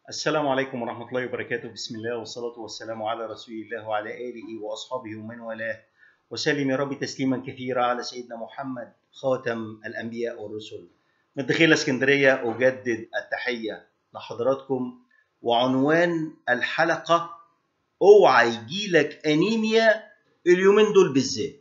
السلام عليكم ورحمة الله وبركاته بسم الله والصلاة والسلام على رسول الله وعلى آله وأصحابه ومن والاه وسلم يا رب تسليما كثيرا على سيدنا محمد خاتم الأنبياء والرسل من دخيل اسكندرية أجدد التحية لحضراتكم وعنوان الحلقة اوعى يجيلك أنيميا اليومين دول بالذات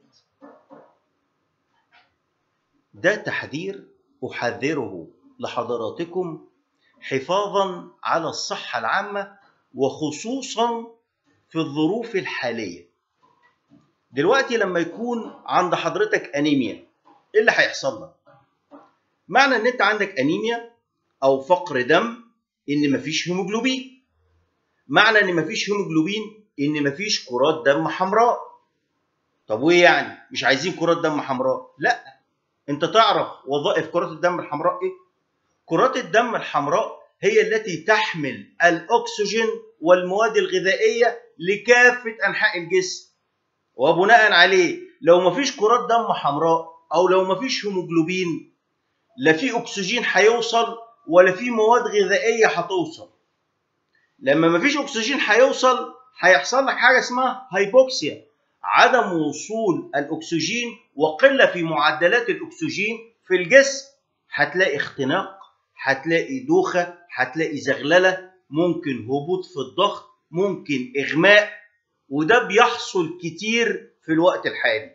ده تحذير أحذره لحضراتكم حفاظا على الصحة العامة وخصوصا في الظروف الحالية دلوقتي لما يكون عند حضرتك أنيميا إيه اللي هيحصل لك؟ معنى إن أنت عندك أنيميا أو فقر دم إن مفيش هيموجلوبين معنى إن مفيش هيموجلوبين إن مفيش كرات دم حمراء طب وإيه يعني؟ مش عايزين كرات دم حمراء؟ لأ أنت تعرف وظائف كرات الدم الحمراء إيه؟ كرات الدم الحمراء هي التي تحمل الأكسجين والمواد الغذائية لكافة أنحاء الجسم وبناء عليه لو مفيش كرات دم حمراء أو لو مفيش هيموجلوبين لا في أكسجين هيوصل ولا في مواد غذائية هتوصل لما مفيش أكسجين هيوصل هيحصل لك حاجة اسمها هايبوكسيا عدم وصول الأكسجين وقلة في معدلات الأكسجين في الجسم هتلاقي اختناق هتلاقي دوخة هتلاقي زغللة ممكن هبوط في الضغط ممكن إغماء وده بيحصل كتير في الوقت الحالي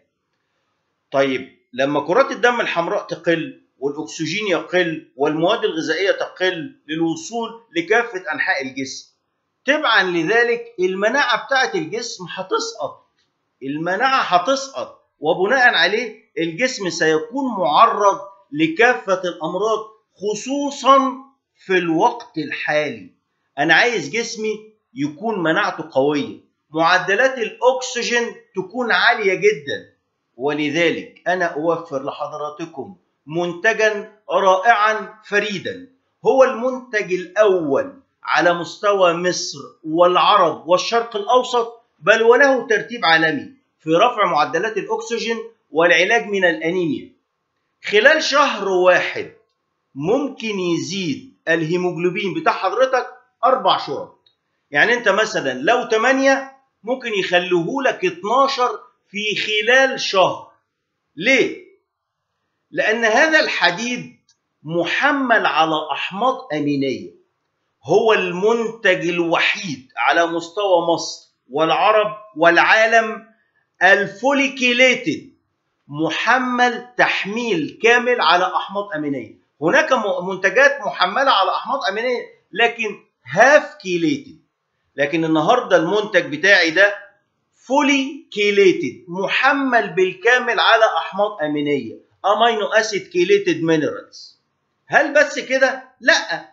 طيب لما كرات الدم الحمراء تقل والأكسجين يقل والمواد الغذائية تقل للوصول لكافة أنحاء الجسم تبعا لذلك المناعة بتاعة الجسم هتسقط المناعة هتسقط وبناء عليه الجسم سيكون معرض لكافة الأمراض خصوصا في الوقت الحالي انا عايز جسمي يكون مناعته قويه معدلات الاكسجين تكون عاليه جدا ولذلك انا اوفر لحضراتكم منتجا رائعا فريدا هو المنتج الاول على مستوى مصر والعرب والشرق الاوسط بل وله ترتيب عالمي في رفع معدلات الاكسجين والعلاج من الانيميا خلال شهر واحد ممكن يزيد الهيموجلوبين بتاع حضرتك اربع شرط يعني انت مثلا لو 8 ممكن يخلوه لك 12 في خلال شهر ليه لان هذا الحديد محمل على احماض امينيه هو المنتج الوحيد على مستوى مصر والعرب والعالم الفوليكيليتد محمل تحميل كامل على احماض امينيه هناك منتجات محمله على احماض امينيه لكن هاف كيليتد لكن النهارده المنتج بتاعي ده فولي كيليتد محمل بالكامل على احماض امينيه امينو اسيد كيليتد مينرالز هل بس كده لا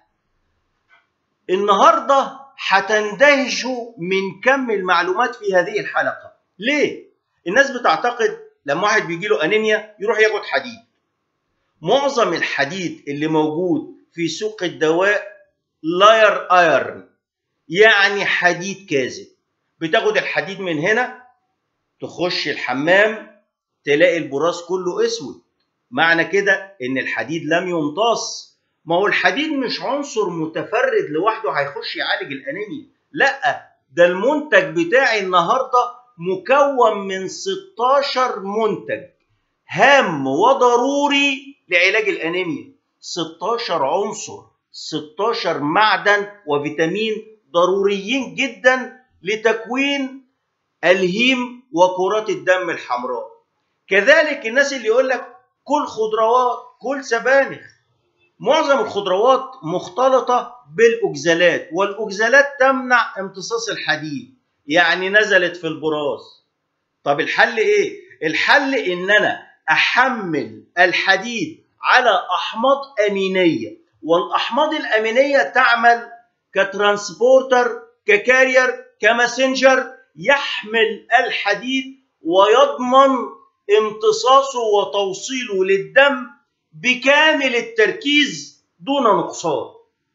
النهارده هتندهشوا من كم المعلومات في هذه الحلقه ليه الناس بتعتقد لما واحد بيجي له انيميا يروح ياخد حديد معظم الحديد اللي موجود في سوق الدواء لاير ايرن يعني حديد كاذب بتاخد الحديد من هنا تخش الحمام تلاقي البراز كله اسود معنى كده ان الحديد لم يمتص ما هو الحديد مش عنصر متفرد لوحده هيخش يعالج الانيميا لا ده المنتج بتاعي النهارده مكون من 16 منتج هام وضروري لعلاج الانيميا 16 عنصر 16 معدن وفيتامين ضروريين جدا لتكوين الهيم وكرات الدم الحمراء كذلك الناس اللي يقول لك كل خضروات كل سبانخ معظم الخضروات مختلطة بالأكزالات والأكزالات تمنع امتصاص الحديد يعني نزلت في البراز طب الحل ايه الحل ان انا احمل الحديد على احماض امينيه والاحماض الامينيه تعمل كترانسبورتر ككارير كماسنجر يحمل الحديد ويضمن امتصاصه وتوصيله للدم بكامل التركيز دون نقصان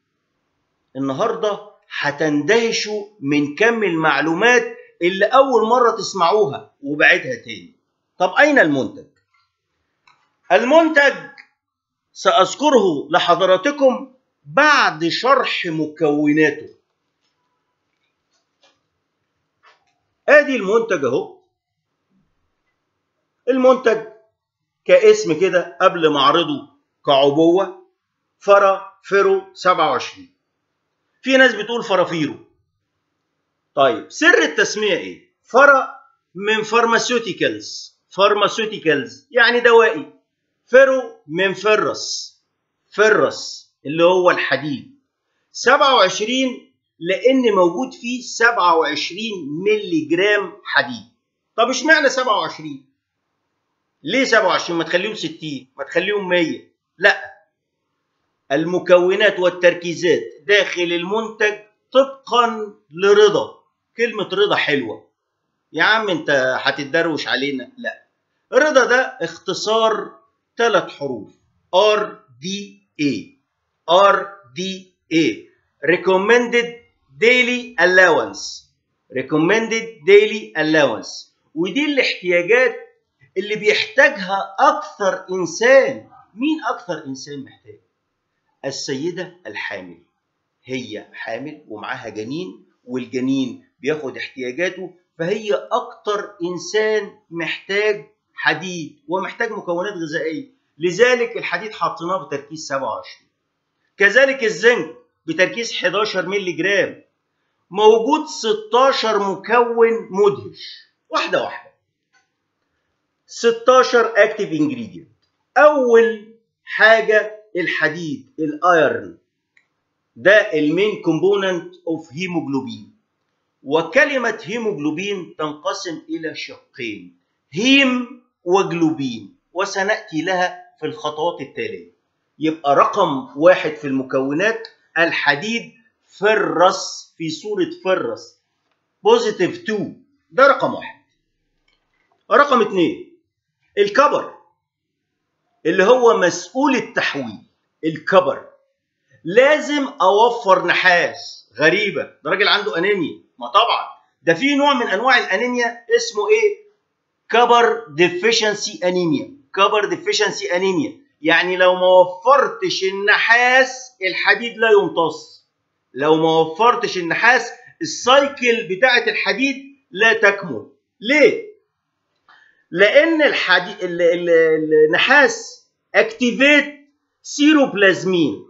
النهارده هتندهشوا من كم المعلومات اللي اول مره تسمعوها وبعدها تاني طب اين المنتج المنتج ساذكره لحضراتكم بعد شرح مكوناته ادي المنتج اهو المنتج كاسم كده قبل ما اعرضه كعبوه فرا فيرو 27 في ناس بتقول فرافيرو طيب سر التسميه ايه فرا من فارماسيوتيكالز فارماسيوتيكالز يعني دوائي فيرو من فرس فرس اللي هو الحديد 27 لان موجود فيه 27 مللي جرام حديد طب اشمعنى 27 ليه 27 ما تخليهم 60 ما تخليهم 100 لا المكونات والتركيزات داخل المنتج طبقا لرضا كلمة رضا حلوة يا عم انت هتتدروش علينا لا رضا ده اختصار ثلاث حروف ار دي اي ار دي اي recommended daily allowance recommended daily allowance ودي الاحتياجات اللي بيحتاجها اكثر انسان مين اكثر انسان محتاج السيده الحامل هي حامل ومعاها جنين والجنين بياخد احتياجاته فهي اكتر انسان محتاج حديد ومحتاج مكونات غذائيه لذلك الحديد حطيناه بتركيز 27 كذلك الزنك بتركيز 11 مللي جرام موجود 16 مكون مدهش واحده واحده 16 اكتيف انجريدينت اول حاجه الحديد الايرن ده المين كومبوننت اوف هيموجلوبين وكلمه هيموجلوبين تنقسم الى شقين هيم وجلوبين وسناتي لها في الخطوات التاليه يبقى رقم واحد في المكونات الحديد فرس في صوره فرس بوزيتيف 2 ده رقم واحد رقم اثنين الكبر اللي هو مسؤول التحويل الكبر لازم اوفر نحاس غريبه ده راجل عنده انيميا ما طبعا ده في نوع من انواع الانيميا اسمه ايه كبر ديفيشنسي انيميا كبر ديفيشنسي انيميا يعني لو ما وفرتش النحاس الحديد لا يمتص لو ما وفرتش النحاس السايكل بتاعه الحديد لا تكمل ليه لان الحديد النحاس اكتيفيت سيروبلازمين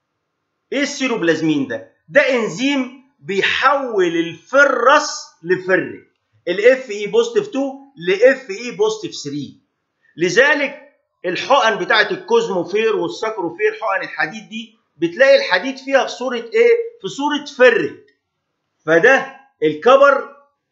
ايه السيروبلازمين ده ده انزيم بيحول الفرس لفرك الاف اي بوزيتيف 2 لاف اي بوزيتيف 3 لذلك الحقن بتاعه الكوزموفير والساكروفير حقن الحديد دي بتلاقي الحديد فيها في صوره ايه في صوره فرك فده الكبر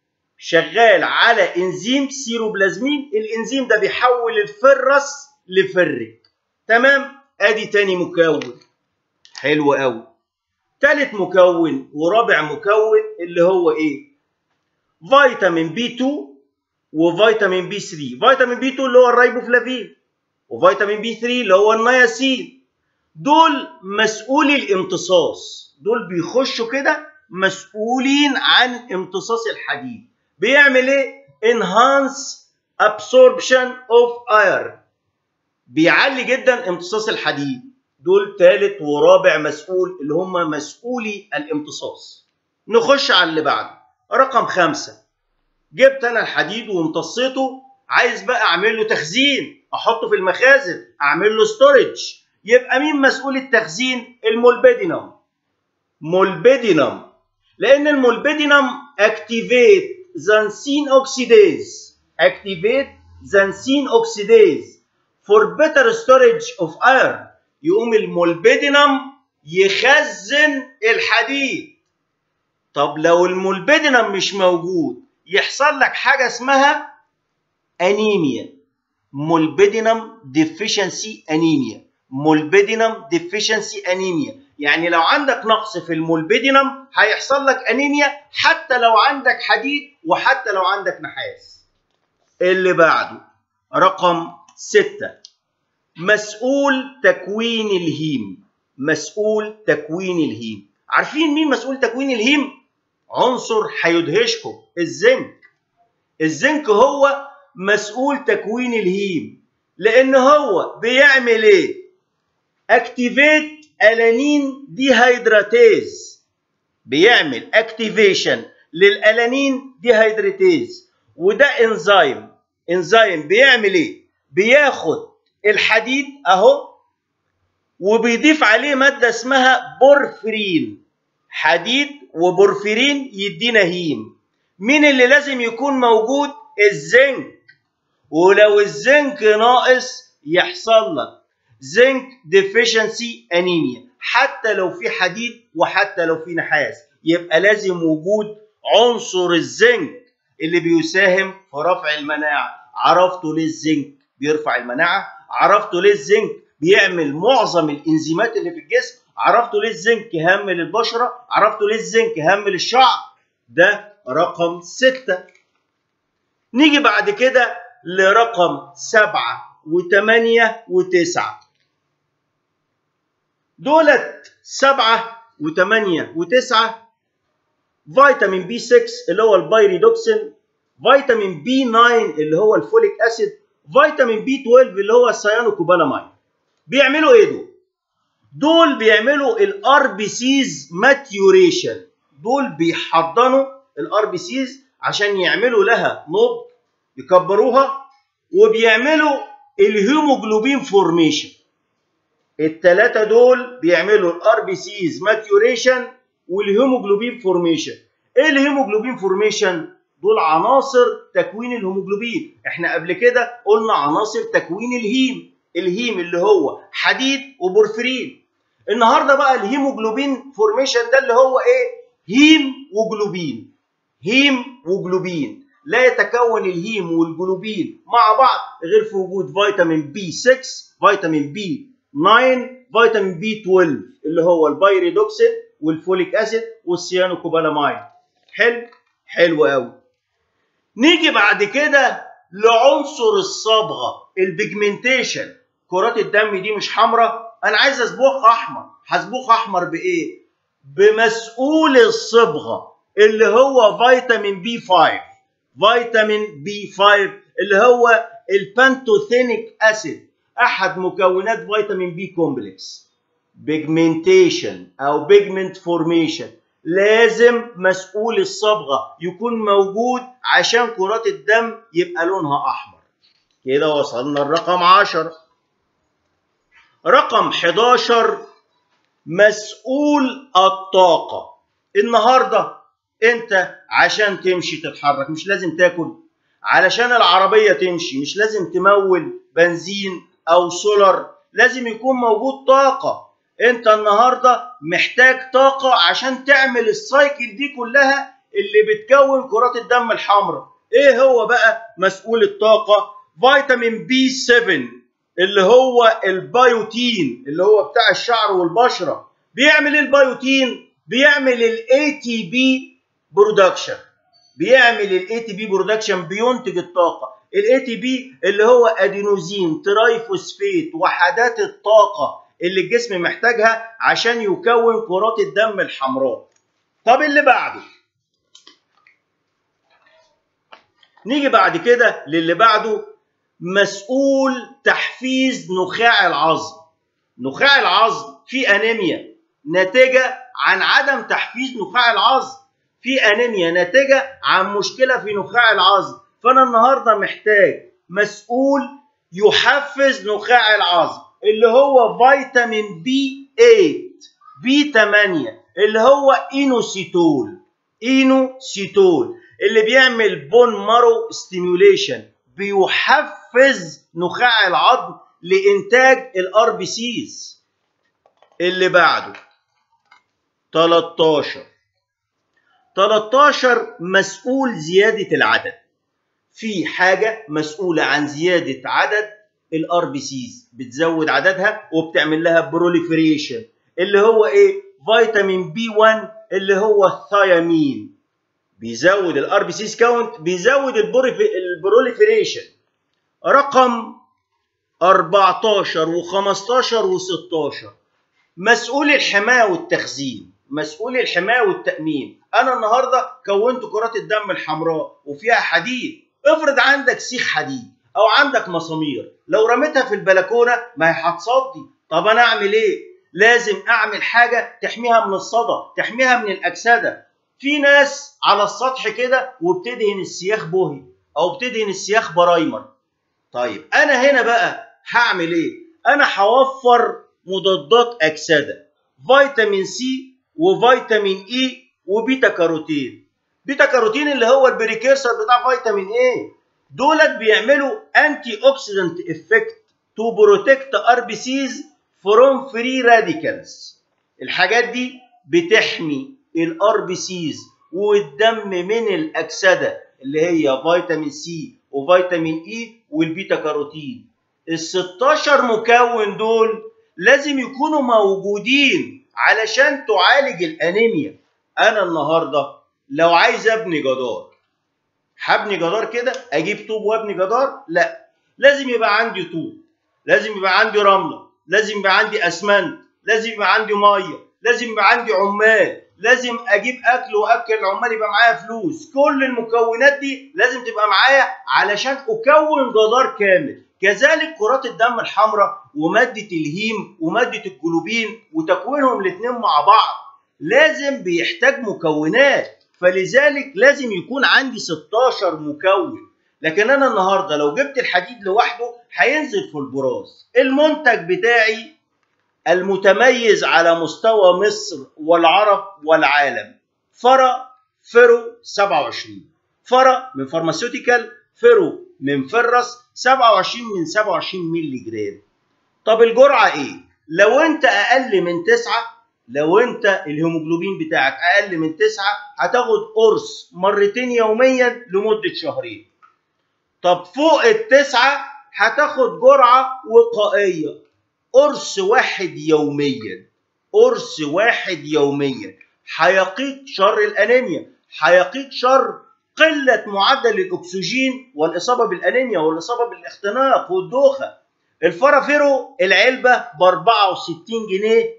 شغال على انزيم سيروبلازمين الانزيم ده بيحول الفرس لفرك تمام ادي تاني مكون حلو قوي تالت مكون ورابع مكون اللي هو ايه فيتامين بي 2 وفيتامين بي 3 فيتامين بي 2 اللي هو الريبوفلافين وفيتامين بي 3 اللي هو النياسين دول مسؤولي الامتصاص دول بيخشوا كده مسؤولين عن امتصاص الحديد بيعمل ايه enhance absorption of iron بيعلي جدا امتصاص الحديد دول ثالث ورابع مسؤول اللي هم مسؤولي الامتصاص نخش على اللي بعده رقم خمسة جبت انا الحديد وامتصيته عايز بقى اعمل له تخزين احطه في المخازن اعمل له ستورج يبقى مين مسؤول التخزين المولبيدينم مولبيدينم لان المولبيدينم اكتيفيت زانسين اوكسيديز اكتيفيت زانسين اوكسيديز فور بيتر ستورج اوف ايرن يقوم المولبيدينم يخزن الحديد طب لو المولبيدينم مش موجود يحصل لك حاجه اسمها انيميا مولبيدينم ديفيشنسي انيميا مولبيدينم ديفيشنسي انيميا يعني لو عندك نقص في المولبيدينم هيحصل لك انيميا حتى لو عندك حديد وحتى لو عندك نحاس اللي بعده رقم ستة مسؤول تكوين الهيم مسؤول تكوين الهيم عارفين مين مسؤول تكوين الهيم عنصر هيدهشكم الزنك الزنك هو مسؤول تكوين الهيم لان هو بيعمل ايه اكتيفيت الانين ديهيدراتيز بيعمل اكتيفيشن للالانين ديهيدراتيز وده انزيم انزيم بيعمل ايه بياخد الحديد اهو وبيضيف عليه ماده اسمها بورفرين حديد وبورفرين يدينا هيم مين اللي لازم يكون موجود الزنك ولو الزنك ناقص يحصل لك زنك ديفيشنسي انيميا حتى لو في حديد وحتى لو في نحاس يبقى لازم وجود عنصر الزنك اللي بيساهم في رفع المناعه عرفتوا ليه الزنك بيرفع المناعه عرفتوا ليه الزنك بيعمل معظم الانزيمات اللي في الجسم عرفتوا ليه الزنك هام للبشره عرفتوا ليه الزنك هام للشعر ده رقم ستة نيجي بعد كده لرقم سبعة وثمانية وتسعة دولت سبعة وثمانية وتسعة فيتامين بي 6 اللي هو البايريدوكسين فيتامين بي 9 اللي هو الفوليك اسيد فيتامين بي 12 اللي هو السيانوكوبالامين بيعملوا ايه دول؟ دول بيعملوا الار بي سيز ماتيوريشن دول بيحضنوا الار بي سيز عشان يعملوا لها نضج يكبروها وبيعملوا الهيموجلوبين فورميشن الثلاثه دول بيعملوا الار بي سيز ماتيوريشن والهيموجلوبين فورميشن ايه الهيموجلوبين فورميشن دول عناصر تكوين الهيموجلوبين احنا قبل كده قلنا عناصر تكوين الهيم الهيم اللي هو حديد وبورفرين النهارده بقى الهيموجلوبين فورميشن ده اللي هو ايه هيم وجلوبين هيم وجلوبين لا يتكون الهيم والجلوبين مع بعض غير في وجود فيتامين بي 6 فيتامين بي 9 فيتامين بي 12 اللي هو البايريدوكسين والفوليك اسيد والسيانوكوبالامين حلو حلو قوي نيجي بعد كده لعنصر الصبغه البيجمنتيشن كرات الدم دي مش حمراء انا عايز اصبغها احمر هصبغها احمر بايه بمسؤول الصبغه اللي هو فيتامين بي 5 فيتامين بي 5 اللي هو البانتوثينيك اسيد احد مكونات فيتامين بي كومبلكس بيجمنتيشن او بيجمنت فورميشن لازم مسؤول الصبغه يكون موجود عشان كرات الدم يبقى لونها احمر كده وصلنا الرقم 10 رقم 11 مسؤول الطاقه النهارده انت عشان تمشي تتحرك مش لازم تاكل علشان العربيه تمشي مش لازم تمول بنزين او سولار لازم يكون موجود طاقه انت النهارده محتاج طاقه عشان تعمل السايكل دي كلها اللي بتكون كرات الدم الحمراء ايه هو بقى مسؤول الطاقه فيتامين بي 7 اللي هو البيوتين اللي هو بتاع الشعر والبشره بيعمل ايه البيوتين بيعمل الاي تي بي برودكشن بيعمل الاي تي بي برودكشن بينتج الطاقه الاي تي بي اللي هو ادينوزين ترايفوسفيت وحدات الطاقه اللي الجسم محتاجها عشان يكون كرات الدم الحمراء طب اللي بعده نيجي بعد كده للي بعده مسؤول تحفيز نخاع العظم نخاع العظم في انيميا ناتجه عن عدم تحفيز نخاع العظم في انيميا ناتجه عن مشكله في نخاع العظم فانا النهارده محتاج مسؤول يحفز نخاع العظم اللي هو فيتامين بي 8 بي 8 اللي هو اينوسيتول اينوسيتول اللي بيعمل بون مارو ستيميوليشن بيحفز نخاع العظم لانتاج الار بي سيز اللي بعده 13 13 مسؤول زياده العدد في حاجه مسؤوله عن زياده عدد الار بي سيز بتزود عددها وبتعمل لها بروليفريشن اللي هو ايه فيتامين بي 1 اللي هو الثيامين بيزود الار بي سيز كاونت بيزود البروليفريشن رقم 14 و15 و16 مسؤول الحمايه والتخزين مسؤول الحمايه والتامين انا النهارده كونت كرات الدم الحمراء وفيها حديد افرض عندك سيخ حديد او عندك مسامير لو رميتها في البلكونه ما هي هتصدي طب انا اعمل ايه لازم اعمل حاجه تحميها من الصدى تحميها من الاكسده في ناس على السطح كده وبتدهن السياخ بوهي او بتدهن السياخ برايمر طيب انا هنا بقى هعمل ايه انا هوفر مضادات اكسده فيتامين سي وفيتامين اي وبيتا كاروتين بيتا كاروتين اللي هو البريكيرسر بتاع فيتامين اي دولت بيعملوا انتي اوكسيدنت افكت تو بروتكت ار بي سيز فروم فري راديكالز الحاجات دي بتحمي الار بي سيز والدم من الاكسده اللي هي فيتامين سي وفيتامين اي والبيتا كاروتين ال 16 مكون دول لازم يكونوا موجودين علشان تعالج الانيميا انا النهارده لو عايز ابني جدار هبني جدار كده اجيب طوب وابني جدار لا لازم يبقى عندي طوب لازم يبقى عندي رمله لازم يبقى عندي اسمنت لازم يبقى عندي ميه لازم يبقى عندي عمال لازم اجيب اكل واكل العمال يبقى معايا فلوس كل المكونات دي لازم تبقى معايا علشان اكون جدار كامل كذلك كرات الدم الحمراء وماده الهيم وماده الجلوبين وتكوينهم الاثنين مع بعض لازم بيحتاج مكونات فلذلك لازم يكون عندي 16 مكون لكن انا النهارده لو جبت الحديد لوحده هينزل في البراز المنتج بتاعي المتميز على مستوى مصر والعرب والعالم فرا فيرو 27 فرا من فارماسيوتيكال فيرو من فرس 27 من 27 مللي جرام طب الجرعه ايه لو انت اقل من 9 لو انت الهيموجلوبين بتاعك اقل من 9 هتاخد قرص مرتين يوميا لمده شهرين طب فوق التسعه هتاخد جرعه وقائيه قرص واحد يوميا قرص واحد يوميا هيقيك شر الانيميا هيقيك شر قله معدل الاكسجين والاصابه بالانيميا والاصابه بالاختناق والدوخه الفرافيرو العلبه ب 64 جنيه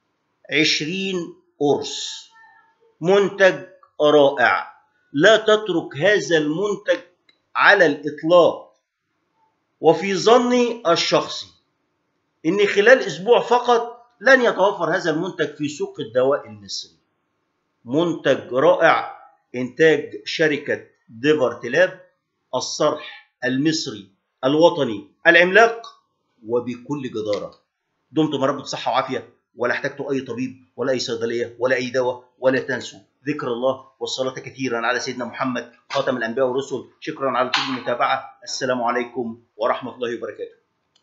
20 قرص منتج رائع لا تترك هذا المنتج على الاطلاق وفي ظني الشخصي ان خلال اسبوع فقط لن يتوفر هذا المنتج في سوق الدواء المصري منتج رائع انتاج شركه ديفرتلاب الصرح المصري الوطني العملاق وبكل جداره دمتم رب بصحه وعافيه ولا احتجتوا اي طبيب ولا اي صيدليه ولا اي دواء ولا تنسوا ذكر الله والصلاه كثيرا على سيدنا محمد خاتم الانبياء والرسل شكرا على طول المتابعه السلام عليكم ورحمه الله وبركاته